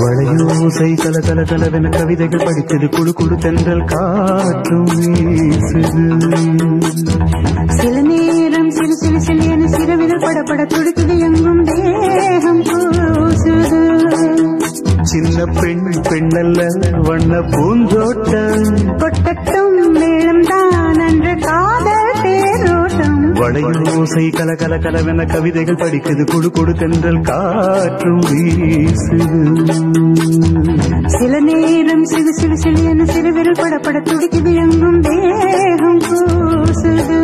வளையோசை கல கல கலவென கவிதைகள் படித்தது குழு குழு தென்றல் காற்றும் வீசுது சில நேரம் சிறு சிறு சிறு என சிறுவிரல் படப்பட துடிக்குது எங்கும் தேகம் கூசுது சின்ன பெண் பெண்ணல்ல வண்ண பூந்தோட்டம் கொட்டட்டும் மேளம் தான் அன்று காதல் தேரோட்டம் வளையோசை கல கல கலவென கவிதைகள் படிக்குது குழு குழு தென்றல் காற்றும் வீசுது சில நேரம் சிறு சிறு சிறு என சிறுவிரல் படப்பட துடிக்குது எங்கும் தேகம் கூசுது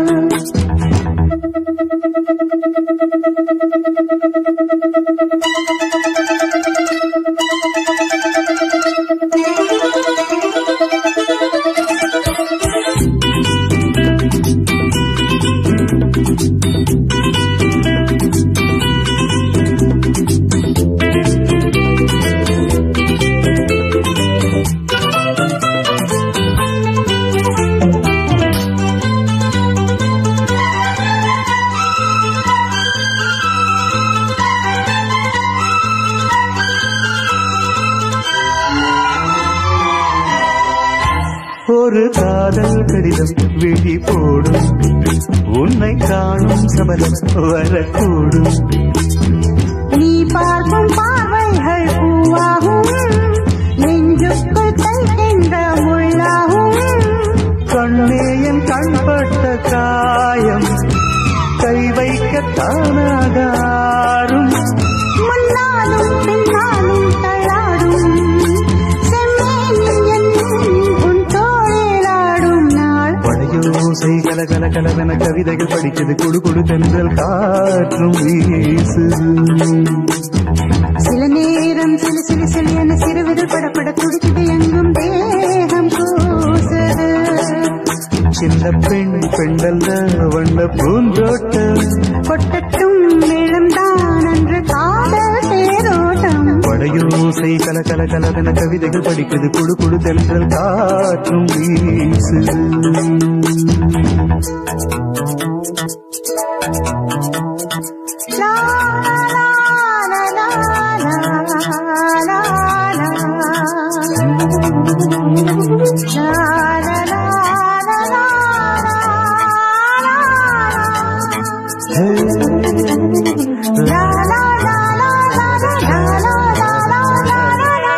ஒரு காதல் கடிதம் விழி போடும் உன்னை காணும் சபலம் வரக்கூடும் நீ பார்க்கும் பார்வைகள் பூவாகும் நெஞ்சுக்குள் தைக்கின்ற முள்ளாகும் கண்ணேயன் கண்பட்ட காயம் கை வைக்க தானாகாரும் முன்னாலும் பின்னாலும் தள்ளாடும் செம்மேனில் என்னும் உன் தோளிலாடும் நாள் வளையோசை கல கல கலவென கவிதைகள் படிக்குது குடு குடு தென்றல் காற்றும் வீசுது சில நேரம் சிலு சிலு சிலு என சிறுவிரல் படப்பட துடிக்குது எங்கும் தேகம் கூசுது சின்ன பெண் பெண்டல்ல வண்ண பூந்தோட்டம் கொட்டட்டும் மேளம் தான் அன்று காதல் தேரோட்டம் வளையோசை கல கல கலவென கவிதைகள் படிக்குது குடு குடு தென்றல் காற்றும் வீசுது லா, லா, லா, லா, லா, லா, லா. லா, லா, லா, லா, லா, லா, லா, லா, லா, லா, லா, லா, லா, லா, லா, லா, லா.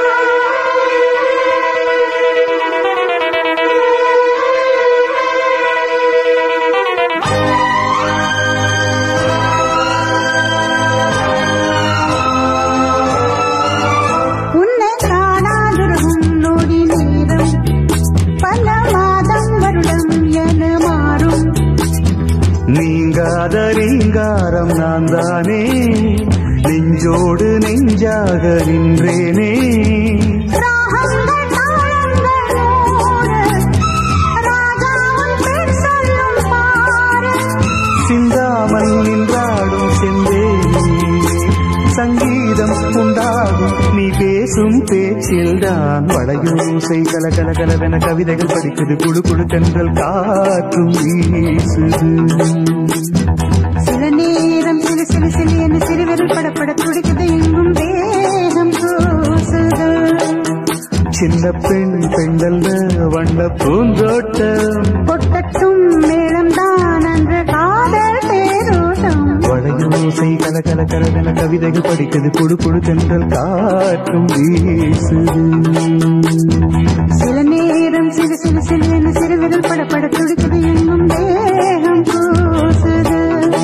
உன்னை காணாதிருக்கும் நொடி நேரம் பல மாதம் வருடம் என மாறும் நீங்காத ரீங்காரம் நான் தானே நெஞ்சோடு நெஞ்சாக நின்றேனே ராகங்கள் தாளங்கள் நூறு ராஜாவும் பேர் சொல்லும் பாரு சிந்தாமல் நின்றாடும் செந்தேனே சங்கீதம் உண்டாகும் நீ பேசும் பேச்சில்தான் வளையோசை கல கல கலவென கவிதைகள் படிக்குது குழு குழு தென்றல் காற்றும் வீசுது சில நேரம் சிறு சிறு சிறு என சிறுவிரல் படப்பட துடிக்குது எங்கும் தேகம் கூசுது சின்ன பெண் பெண்டல்ல வண்ண பூந்தோட்டம் கொட்டட்டும் மேளம் தான் அன்று காதல் தேரோட்டம் வளையோசை கல கல கலவென கவிதைகள் படிக்குது குழு குழு தென்றல் காற்றும் வீசுது சில நேரம் சிறு சிறு சிறு என சிறுவிரல் படப்பட துடிக்குது எங்கும் தேகம் கூசுது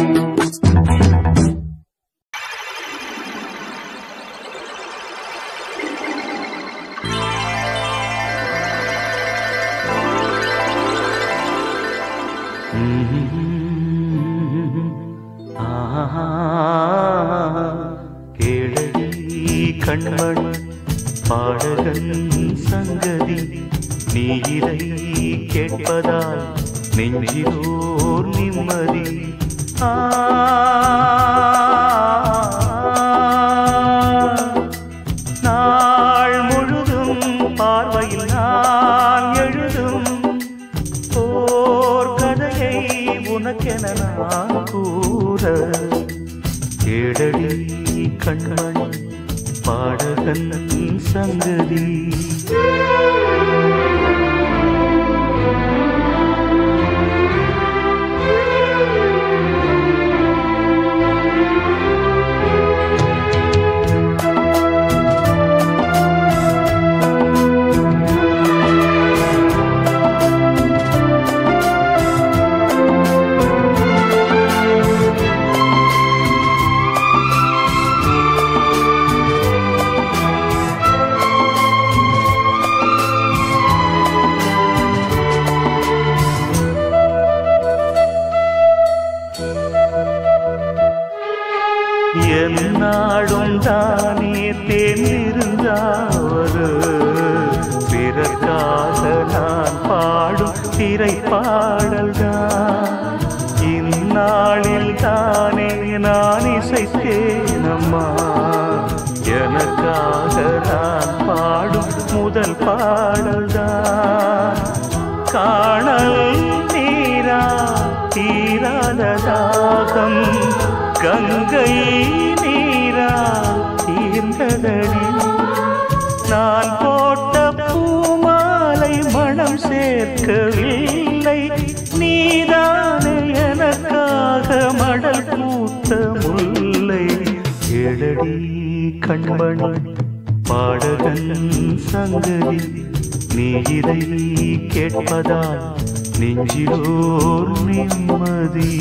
கேளடி கண்மண் பாடகன் சங்கதி நீ இதை கேட்பதால் நெஞ்சிலோர் நிம்மதி ஆ நாள் முழுதும் பார்வையில் நான் எழுதும் ஓர் கதையை உனக்கென நான் கூற கேடடி கண்மண் பாட பாடகன் சங்கதி என்னாடும் தானே தேர்ந்திருந்தாவது பிறக்காக நான் பாடும் திரைப்பாடல் தான் இந்நாளில் தானே நான் இசைத்தேனம்மா எனக்காக நான் பாடும் முதல் பாடல் தான் காணல் நீரா தீராத தாகம் கங்கை நீரா தீர்ந்ததடி நான் போட்ட பூமாலை மனம் சேர்க்கவில்லை நீதானே எனக்காக மடல் பூத்த முல்லை எழடி கண்மணி பாடகன் சங்கதி நீ இதை கேட்பதால் நெஞ்சிலோர் நிம்மதி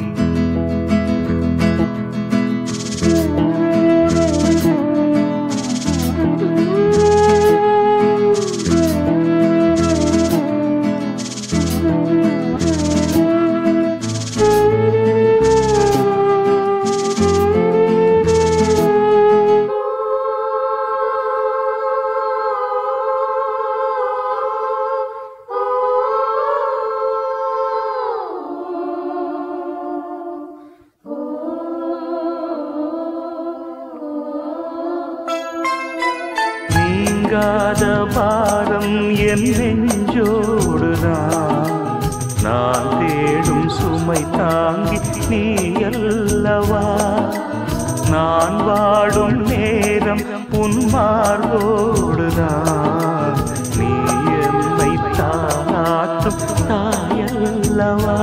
நீங்காத பாரம் என் நெஞ்சோடுதான் நான் தேடும் சுமை தாங்கி நீ அல்லவா நான் வாடும் நேரம் உன் மார்போடுதான் நீ என்னை தாத்தும் தாயல்லவா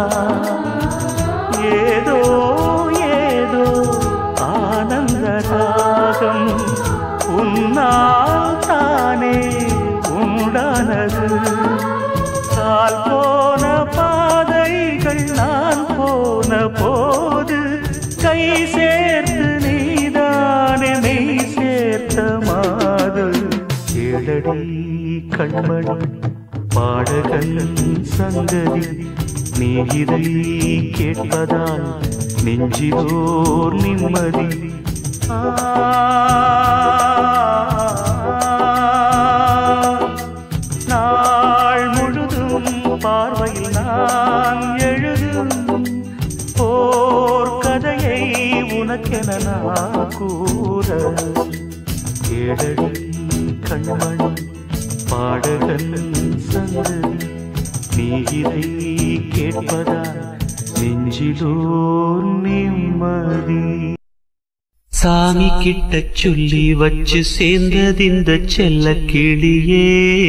ஏதோ ஏதோ ஆனந்த ராகம் உன்னால் தானே உண்டானது கால் போன பாதைகள் நான் போன போது கை சேர்த்து நீதானே மெய் சேர்த்த மாது கேளடி கண்மணி பாடகன் சங்கதி நீ இதை கேட்பதால் நெஞ்சிலோர் நிம்மதி நாள் முழுதும் பார்வையில் நான் எழுதும் போர் கதையை உனக்கென நான் கூற கேளடி கண்மணி பாடகன் சங்கதி நீ இதை கேட்பதால் நெஞ்சிலோர் நிம்மதி சாமி கிட்ட சொல்லி வச்சு சேர்ந்தது இந்த செல்ல கிளியே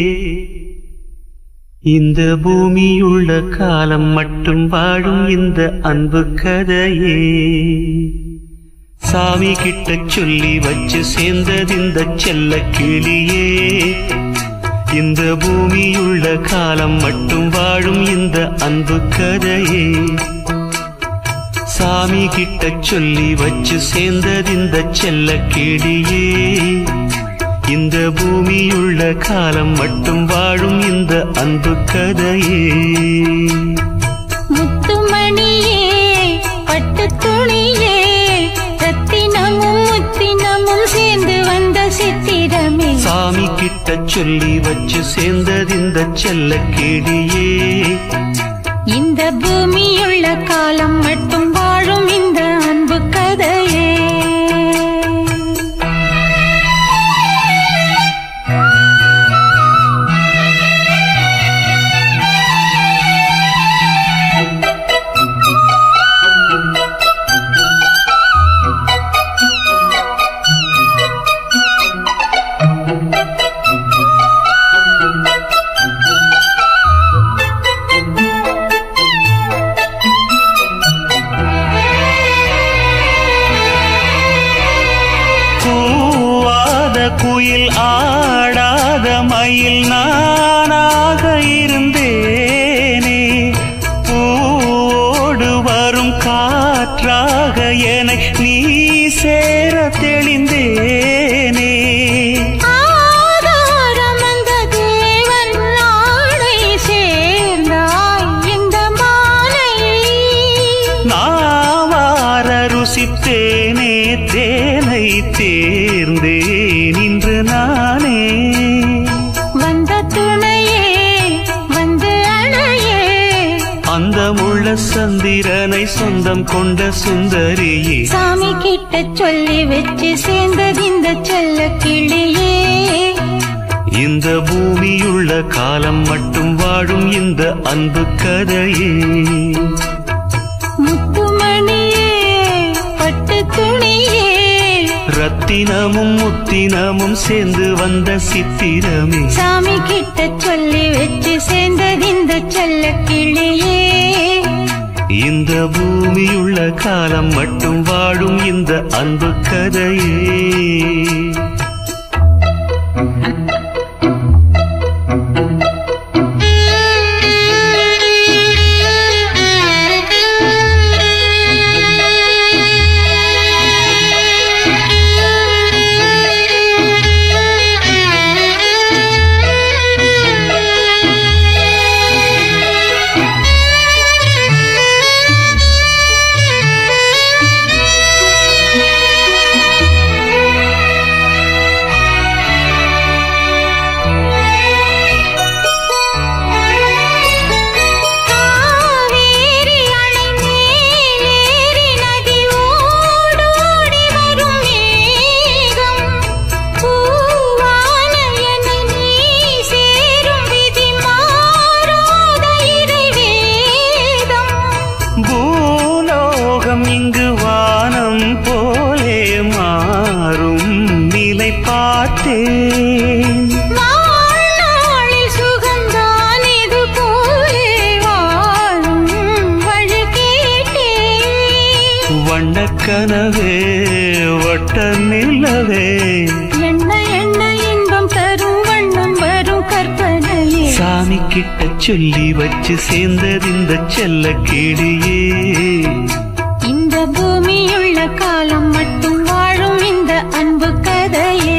இந்த பூமியுள்ள காலம் மட்டும் வாழும் இந்த அன்பு கதையே சாமி கிட்ட சொல்லி வச்சு சேர்ந்தது இந்த செல்ல கிளியே இந்த பூமியுள்ள காலம் மட்டும் வாழும் இந்த அன்பு கதையே சாமி கிட்ட சொல்லி வச்சு சேர்ந்தது இந்த செல்ல கிளியே இந்த பூமியுள்ள காலம் மட்டும் வாழும் இந்த அன்பு கதையே முத்துமணியே பட்டு துணியே ரத்தினமும் முத்தினமும் சேர்ந்து வந்த சித்திரமே சாமி கிட்ட சொல்லி வச்சு சேர்ந்தது இந்த செல்ல கிளியே இந்த பூமியுள்ள காலம் மட்டும் வாழும் இந்த அன்பு கதையே நானாக இருந்தேனே பூவோடு வரும் காற்றாக என நீ சேர தெளிந்தேனே ஆதாரம் அந்த தேவன் நாளை சேர்ந்தாய் இந்த மாலை நாவார ருசித்தேனே தேனை தேர்ந்தேன் இன்று நானே வந்த துணையே வந்து அணையே அந்த முள்ள சந்திரனை சொந்தம் கொண்ட சுந்தரியே சாமி கிட்ட சொல்லி வச்சு சேர்ந்தது இந்த செல்ல கிளியே இந்த பூமியுள்ள காலம் மட்டும் வாழும் இந்த அன்பு கதையே முத்துமணியே பட்டு துணியே ரத்தினமும் முத்தினமும் சேர்ந்து வந்த சித்திரமே சாமி கிட்ட சொல்லி வச்சு சேர்ந்தது இந்த செல்ல கிளியே இந்த பூமியுள்ள காலம் மட்டும் வாழும் இந்த அன்பு கதையே காவேரி அணை மேலேறி நதி ஓடோடி வரும் மேகம் பூவான என்னை நீ சேரும் விதி மாறாத இறைவேதம் பூலோகம் இங்கு வானம் போலே மாறும் நிலை பார்த்தேன் வாழ்நாளில் சுகம்தான் இது போலே வாழும் வழி கேட்டேன் வண்ணக்கனவே வட்ட நிலவே என்ன என்ன இன்பம் தரும் வண்ணம் வரும் கற்பனையே சாமி கிட்ட சொல்லி வச்சு சேர்ந்தது இந்த செல்ல கிளியே இந்த பூமியுள்ள காலம் மட்டும் வாழும் இந்த அன்பு கதையே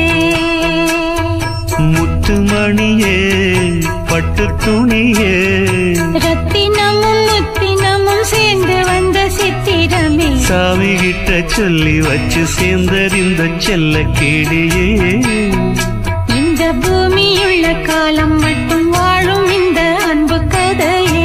முத்துமணியே பட்டு துணியே ரத்தினமும் முத்தினமும் சேர்ந்து வந்த சித்திரமே சாமி கிட்ட சொல்லி வச்சு சேர்ந்தது இந்த செல்ல கிளியே இந்த பூமியுள்ள காலம் மட்டும் வாழும் இந்த அன்பு கதையே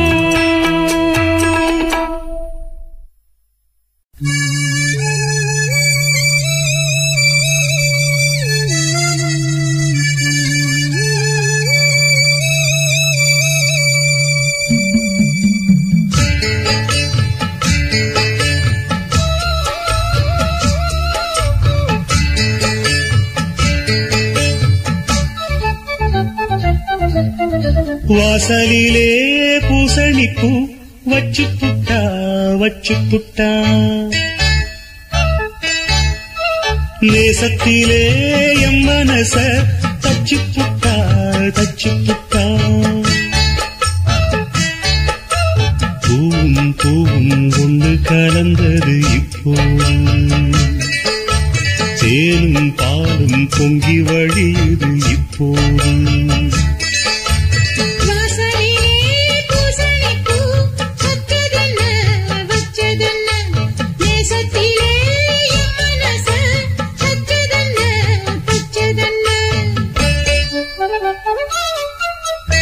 வாசலிலே பூசணிப்பூ வச்சு புட்டா வச்சு புட்டா நேசத்திலே எம் மனச தச்சு புட்டா தச்சு புட்டா பூவும் பூவும் கொண்டு கலந்தது இப்போது தேனும் பாலும் பொங்கி வழியுது இப்போது வாசலிலே பூசணிப்பூ வச்சதென்ன, வச்சதென்ன? நேசத்திலே என் மனச தச்சதென்ன, தச்சதென்ன?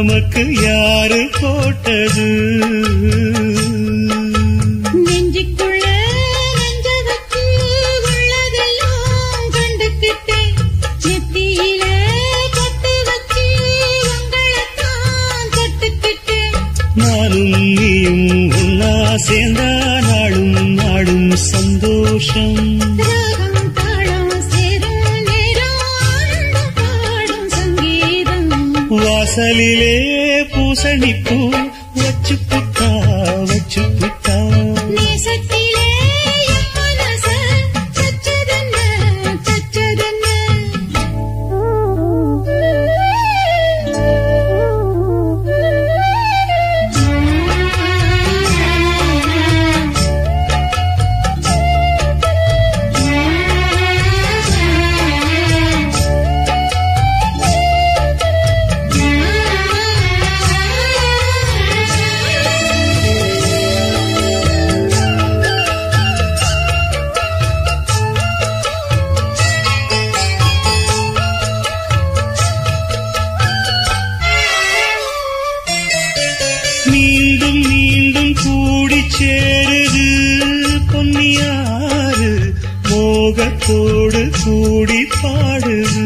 நமக்கு யாரு போட்டது நெஞ்சுக்குள்ள நெஞ்ச வச்சு உள்ளதெல்லாம் கண்டுக்கிட்டேன் நெத்தியில பொட்டு வச்சு உங்களைத்தான் தொட்டுக்கிட்டேன் நானும் நீயும் ஒன்னா சேர்ந்தா நாளும் நாடும் சந்தோஷம் ராகம் தாளம் சேரும் நேரம் ஆனந்தம் பாடும் சங்கீதம் வாசலிலே பூசணிப்பூ வச்சு புட்டா வச்சு புட்டா நேசத்திலே என் மனச தச்சதென்ன, தச்சதென்ன. மீண்டும் மீண்டும் கூடி சேருது பொன்னியாறு மோகத்தோடு கூடி பாடுது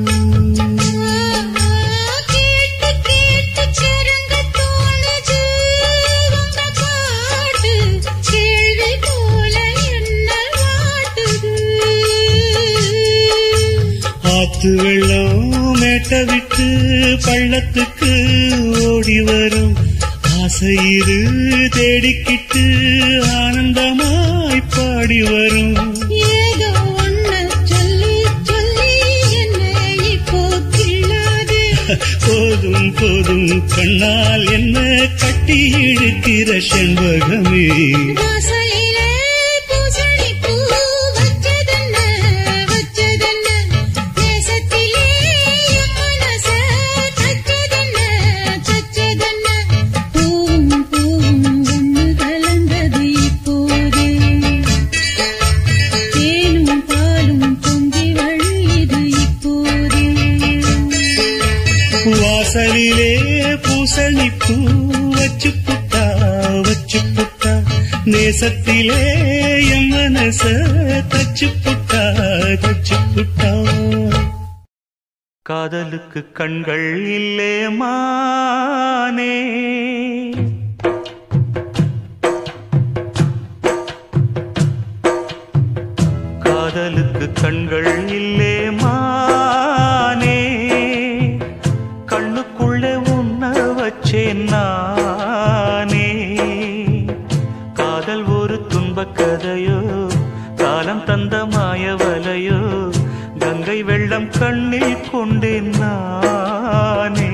கேட்டு கேட்டு கிறங்க தோணுது உங்க பாட்டு கேள்வி போல என்ன வாட்டுது ஆத்து வெள்ளம் மேட்ட விட்டு பள்ளத்துக்கு ஓடி வரும் ஆசையிரு தேடிக்கிட்டு ஆனந்தமாய் பாடி வரும் ஏதோ ஒண்ண சொல்லி சொல்லி என்ன இப்போ கிள்ளாதே போதும் போதும் கண்ணால் என்ன கட்டி இழுக்கிற செண்பகமே வாசலிலே பூசணி பூ வச்சதென்ன வச்சதென்ன நேசத்திலே என் மனச தச்சதென்ன தச்சதென்ன பூவும் பூவும் ஒன்று கலந்தது இப்போதே தேனும் பாலும் பொங்கி வழியுது இப்போதே வாசலிலே பூசணிப்பூ வச்சு புட்டா வச்சு புட்டா நேசத்திலே என் மனச தச்சு புட்டா தச்சு புட்டா காதலுக்கு கண்கள் இல்லே மானே காதலுக்கு கண்கள் இல்லே மானே கண்ணுக்குள்ளே உன்ன வச்சேன் நானே காதல் ஒரு துன்பக் கதையோ காலம் தந்த மாயவலையோ கங்கை வெள்ளம் கண்ணில் கொண்டேன் நானே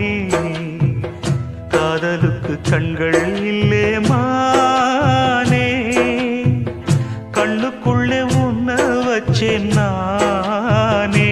காதலுக்கு கண்கள் இல்லே மானே கண்ணுக்குள்ளே உன்ன வச்சேன் நானே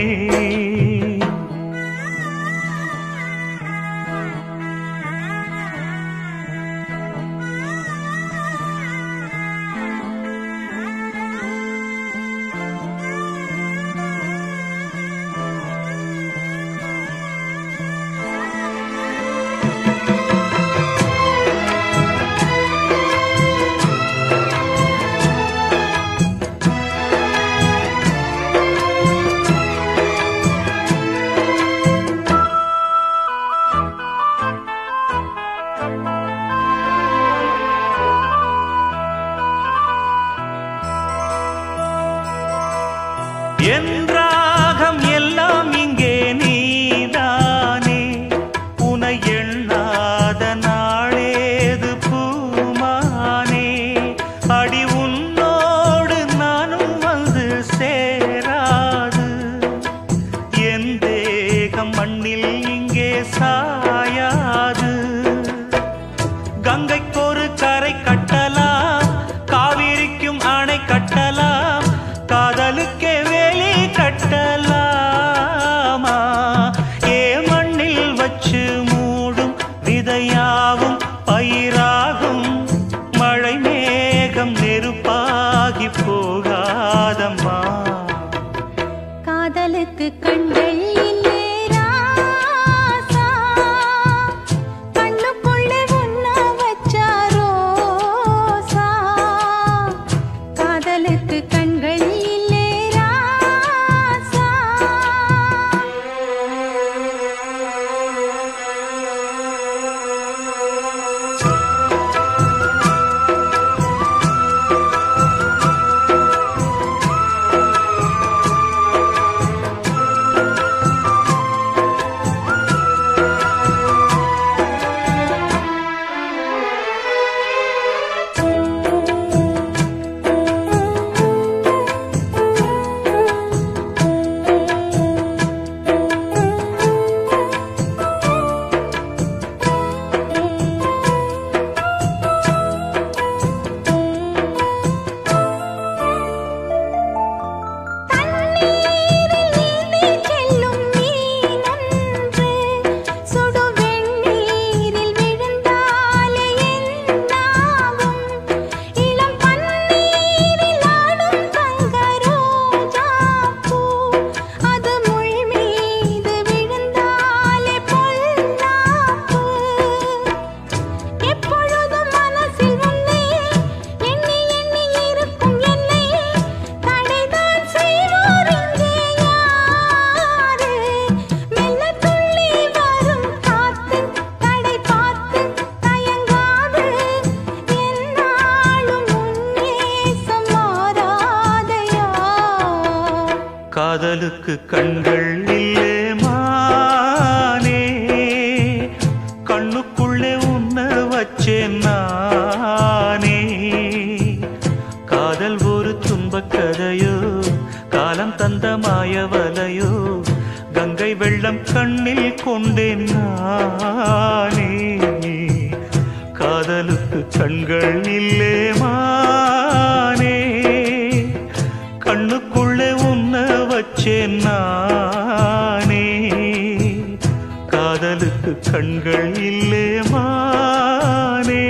என் ராகம் எல்லாம் இங்கே நீதானே உனை எண்ணாத நாளேது பூமானே அடி உன்னோடு நானும் வந்து சேராது என் தேகம் மண்ணில் இங்கே சாயாது கங்கைக்கொரு கரை கட்டலாம் காவிரிக்கும் அணை கட்டலாம் காதலுக்கே வேலி கட்டலாமா ஏ மண்ணில் வச்சு மூடும் விதையாவும் பயிராகும் மழை மேகம் நெருப்பாகி போகாதம்மா காதலுக்கு கண்கள் இல்லே ராசா காதலுக்கு கண்கள் இல்லே மானே கண்ணுக்குள்ளே உன்ன வச்சேன் நானே காதல் ஒரு துன்பக் கதையோ காலம் தந்த மாயவலையோ கங்கை வெள்ளம் கண்ணில் கொண்டேன் நானே காதலுக்கு கண்கள் இல்லே மானே கண்ணுக்குள்ளே உன்ன வச்சேன் நானே காதலுக்கு கண்கள் இல்லே மானே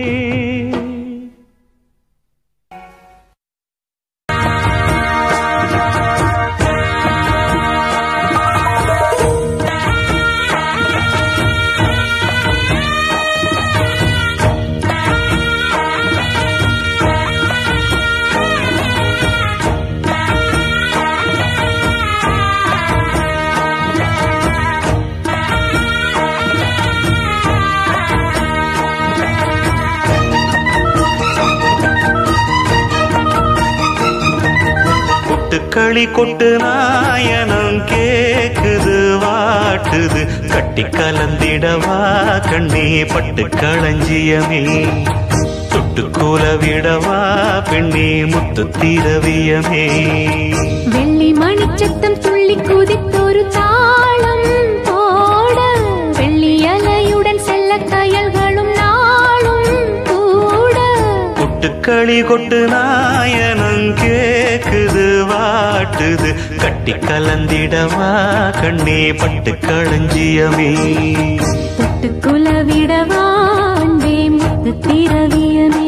கொட்டுக்களி கொட்டு நாயனம் கேக்குது வாட்டுது கட்டி கலந்திடவா கண்ணே பட்டு களஞ்சியமே தொட்டு கூல விடவா பெண்ணே முத்து திரவியமே வெள்ளி மணிச்சத்தம் துள்ளி குதித்தொரு தாளம் போட வெள்ளி அலையுடன் செல்ல கயல்களும் நாளும் கூட கொட்டுக்களி கொட்டு நாயனம் கேக்குது வாட்டுது கட்டி கலந்திடவா கண்ணே பட்டு களஞ்சியமே தொட்டு குலவிடவா அன்பே முத்து திரவியமே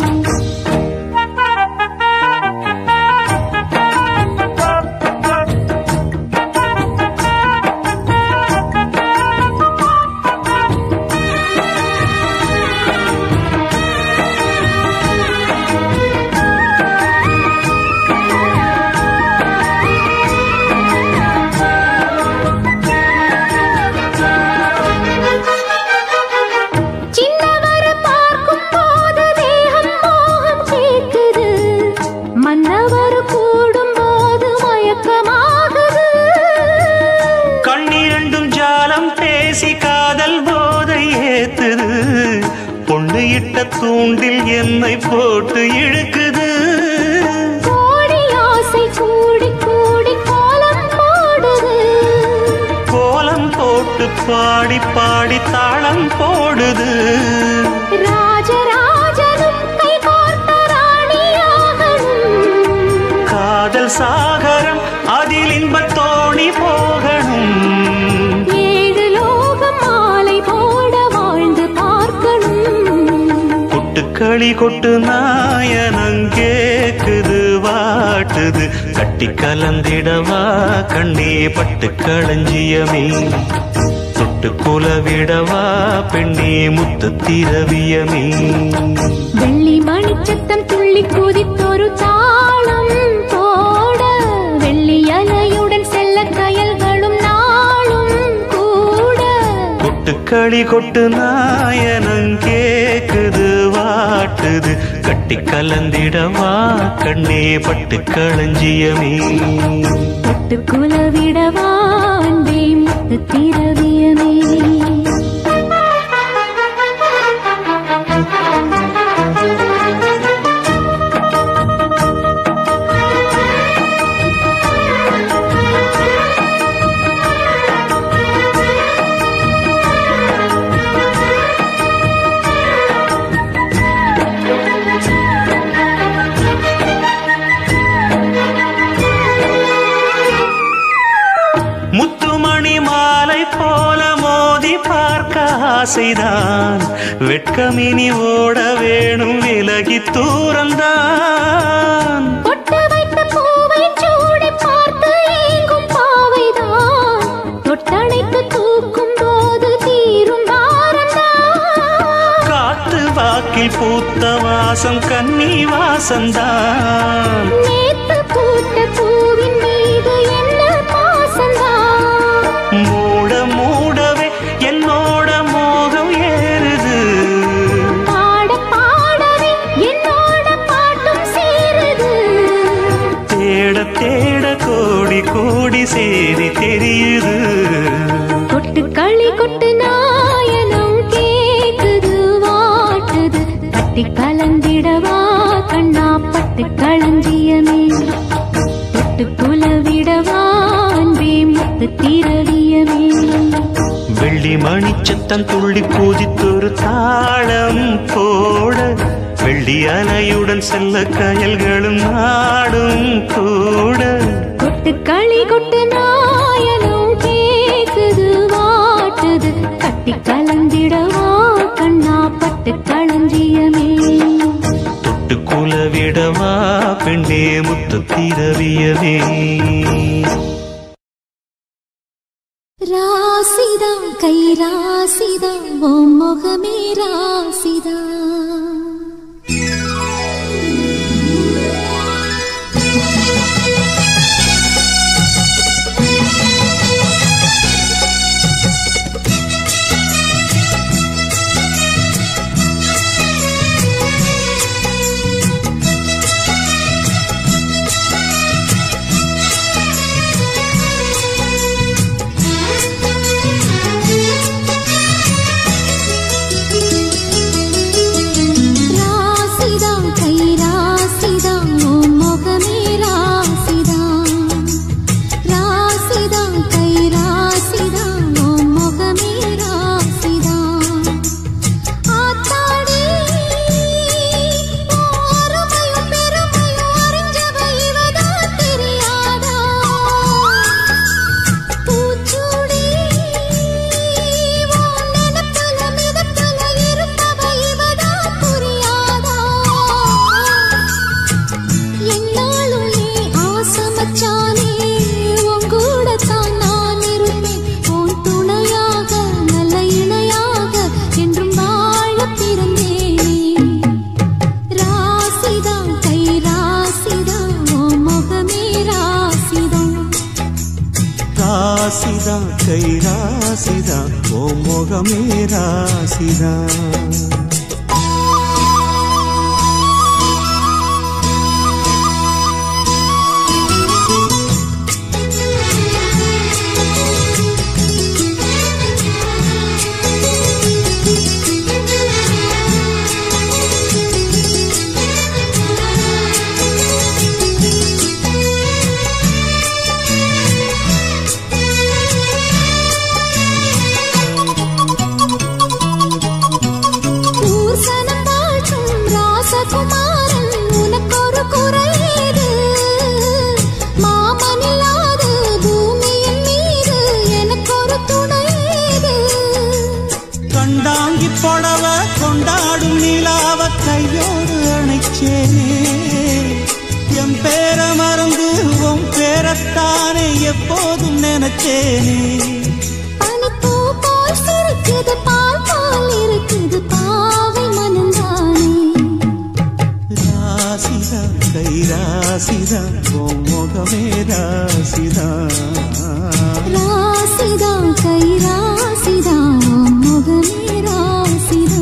சின்னவர பார்க்கும் போது தேகம் மோகம் சேர்க்குது மன்னவர் கூடும் போது மயக்கமாகுது கண்ணிரண்டும் ஜாலம் பேசி காதல் போதை ஏத்துது பொண்ணு இட்ட தூண்டில் என்னை போட்டு இழுக்குது கோடி ஆசை கூடி கூடி கோலம் போடுது கோலம் போட்டு பாடி பாடி தாளம் போடுது ராஜராஜனும் கை கோர்த்த ராணியாகணும் காதல் சாகரம் அதில் இன்பத் தோணி போகணும் ஏழு லோகம் மாலை போட வாழ்ந்து பார்க்கணும் கொட்டுக்களி கொட்டு நாயனம் கேக்குது வாட்டுது கட்டி கலந்திடவா கண்ணே பட்டு களஞ்சியமே தொட்டு குலவிடவா பெண்ணே முத்து திரவியமே வெள்ளி மணிச்சத்தம் துள்ளி குதித்தொரு தாளம் போட வெள்ளி அலையுடன் செல்ல கயல்களும் நாளும் கூட கொட்டுக்களி கொட்டு நாயனம் கேக்குது வாட்டுது கட்டி கலந்திடவா கண்ணே பட்டு களஞ்சியமே தொட்டு குலவிடவா அன்பே முத்து திரவியமே முத்துமணி மாலை போல மோதி பார்க்க ஆசைதான் வெட்கமினி ஓட வேணும் விலகி தூரந்தான் பொட்டு வைத்த பூவை சூடி பார்த்து ஏங்கும் பாவைதான் தொட்டணைத்து தூக்கும் போது தீரும் பாரந்தான் காத்து வாக்கில் பூத்த வாசம் கன்னி வாசந்தான் நேத்து பூத்த பூவின் மீது என்ன பாசந்தான் மூட மூடவே என்னோட மோகம் ஏறுது பாட பாடவே என்னோட பாட்டும் சேருது தேட தேட கோடி கோடி கட்டி கலந்திடவா கண்ணா பட்டு களஞ்சியமே தொட்டு குலவிடவா அன்பே முத்து திரவியமே வெள்ளி மணிச்சத்தம் துள்ளி பூஜித்தொரு தாளம் போட வெள்ளி அலையுடன் செல்ல கயல்களும் நாடும் கூட கொட்டு களி கொட்டு நாயனும் கேக்குது வாட்டுது கட்டி கலந்திடவா கண்ணா பட்டு களஞ்சியமே தொட்டு குலவிடவா பெண்ணே முத்து திரவியவே ராசிதா கை ராசிதா ஓ முகமே ராசிதா ராசிதா கை ராசிதா ஓ முகமே ராசிதா ராசிதா கை ராசிதா ஓ முகமே ராசிதா ஆத்தாடி ஓரமையும் பெருமையும் அறிஞ்சவ இவதா தெரியாதா பூச்சூடி உன் நினைப்புல மிதப்புல இருப்பவ இவதா புரியாதா என்னாலும் நீ ஆசமச்சானே உன் கூட தான் நான் இருப்பேன் உன் துணையாக நல்ல இணையாக என்றும் வாழ பிறந்தேனே ராசிதா கை ராசிதா ஓ முகமே ராசிதா ராசிதா கை ராசிதா ஓ முகமே ராசிதா பூசணம் வாழ்த்தும் ராசகுமாரன் உனக்கொரு குறையீடு மாமனில்லாது பூமியின் மீது எனக்கொரு துணையீடு கண்டாங்கி புடவ கொண்டாடும் நிலாவ கையோடு அணைச்சேனே என் பேர மறந்து உன் பேரத்தானே எப்போதும் நினைச்சேனே பனிப்பூ போல் சிரிக்குது பால் போல் இருக்குது பாவை மனந்தானே ராசிதா கை ராசிதா ஓ முகமே ராசிதா ராசிதா கை ராசிதா உன் முகமே ராசிதா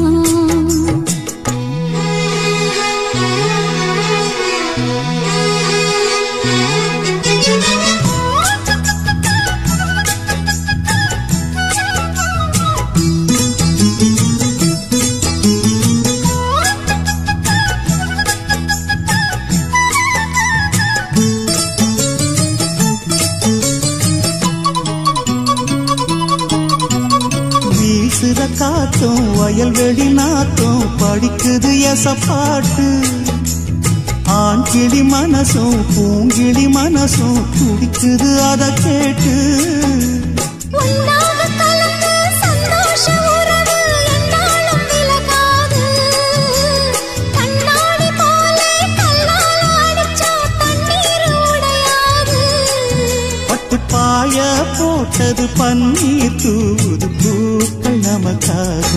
வீசுற காத்தும் வயல்வெளி நாத்தும் படிக்குது எச பாட்டு ஆண் கிளி மனசும் பூங்கிளி மனசும் துடிக்குது அத கேட்டு உன்னாக கலந்த சந்தோஷ உறவு என்னாலும் விலகாது. கண்ணாடி போலே கல்லால அடிச்சா தண்ணீர் உடையாது. பட்டு பாய போட்டது பன்னீர் தூது பூக்கள் நமக்காக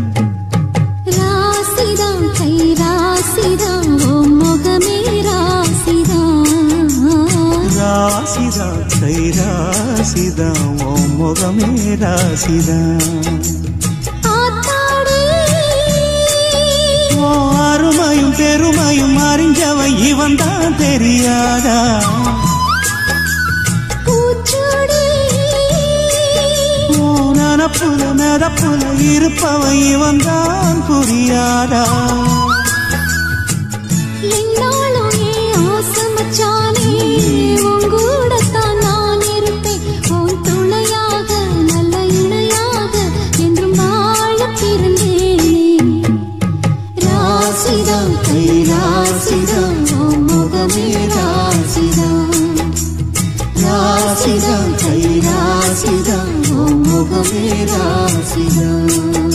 ராசிதா கை ராசிதா ஓ முகமே ராசிதா ராசிதா கை ராசிதா ஓ முகமே ராசிதா ஆத்தாடி ஓ அருமையும் பெருமையும் அறிஞ்சவன் இவன் தான் தெரியாதா பூச்சூடி ஓ நனப்புல நடப்புல இருப்பவன் இவன் தான் புரியாதா முகமே ராசிதான் ராசிதான் கை ராசிதான் உன் முகமே ராசிதான்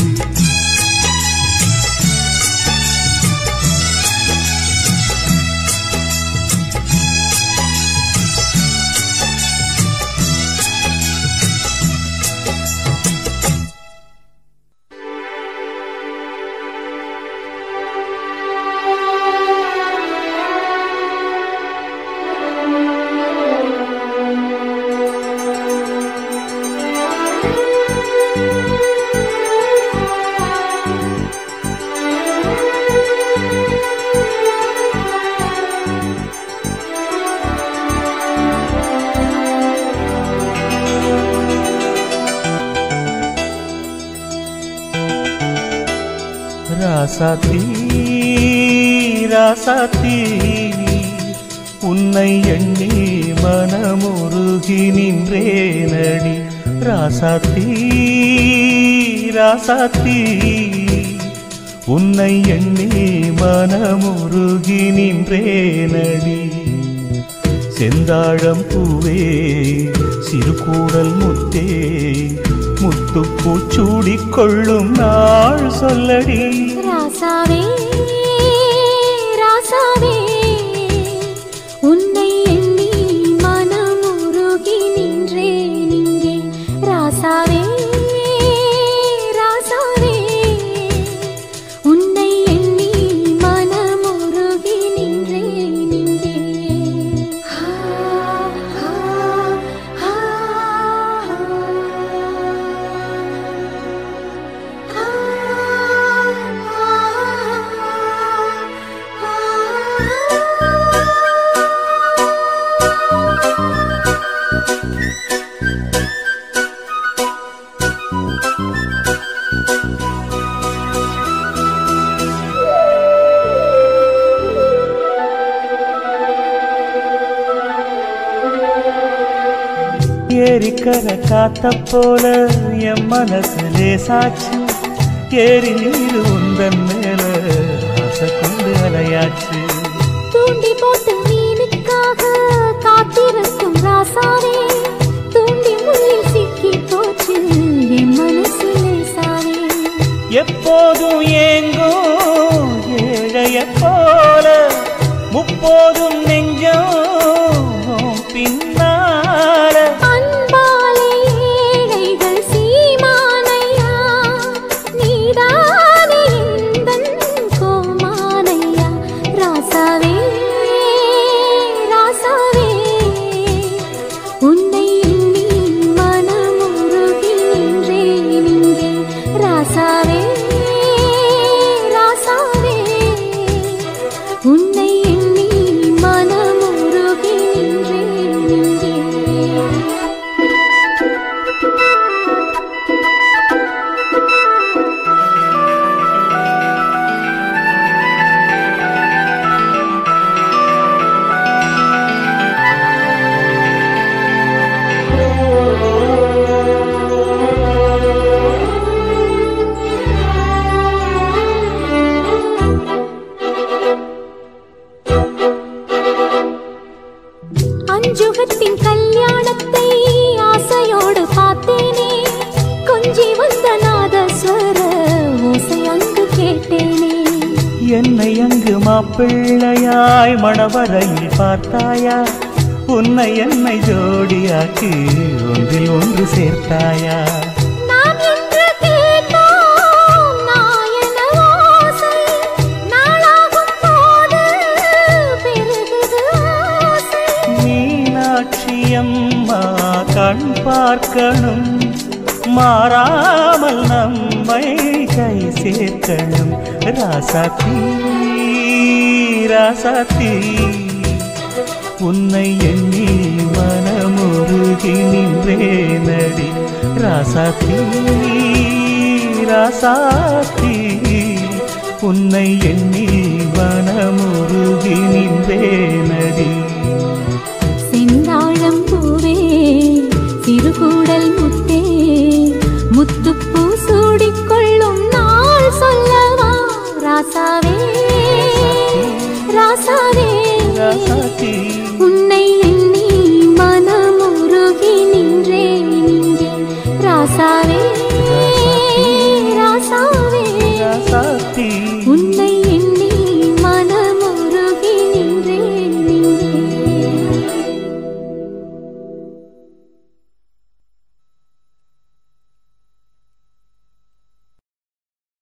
ராசாத்தி ராசாத்தி உன்னை எண்ணி மனமுருகி நின்றேனடி ராசாத்தி ராசாத்தி உன்னை எண்ணி மனமுருகி நின்றேனடி செந்தாழம் பூவே சிறுகூடல் முத்தே முத்துப்பூச்சூடிக் கொள்ளும் நாள் சொல்லடி ராசாவே ராசாவே உன்னை எண்ணி மனமுருகி நின்றேன் இங்கே ராசாவே ராசாவே உன்னை எண்ணி மனமுருகி நின்றேன் இங்கே ஹா, ஹா, ஹா, ஏரிக்கரை காத்த போல என் மனசு லேசாச்சு ஏரி நீர் உந்தன் மேல ஆசை கொண்டு அலையாச்சு தூண்டி போட்டு மீனுக்காக காத்திருக்கும் ராசாவே தூண்டி முள்ளில் சிக்கி போச்சு என் மனசு லேசாவே எப்போதும் ஏங்கும் ஏழைய போல முப்போதும் நெஞ்சம் உன் பின்னால அன்பாலே ஏழைகள் சீமானையா நீதானே எந்தன் கோமானையா ராசாவே ராசாவே உன்னை எண்ணி மனமுருகி நின்றேன் இங்கே ராசாவே ராசாவே உன்னை எண்ணி மனமுருகி நின்றேன் இங்கே அஞ்சுகத்தின் கல்யாணத்தை ஆசையோடு பார்த்தேனே கொஞ்சி வந்த நாதஸ்வர ஓசை அங்கு கேட்டேனே என்னை அங்கு மாப்பிள்ளையாய் மணவரையில் பார்த்தாயா உன்னை என்னை ஜோடியாக்கி ஒன்றில் ஒன்று சேர்த்தாயா நாம் என்று கேட்டோம் நாயன ஓசை நாளாகும் போது பெருகுது ஆசை மீனாட்சி அம்மா கண் பார்க்கணும் மாறாமல் நம்மை கை சேர்க்கணும் ராசாத்தி ராசாத்தி உன்னை எண்ணி மனமுருகி நின்றேனடி ராசாத்தி ராசாத்தி உன்னை எண்ணி மனமுருகி நின்றேன்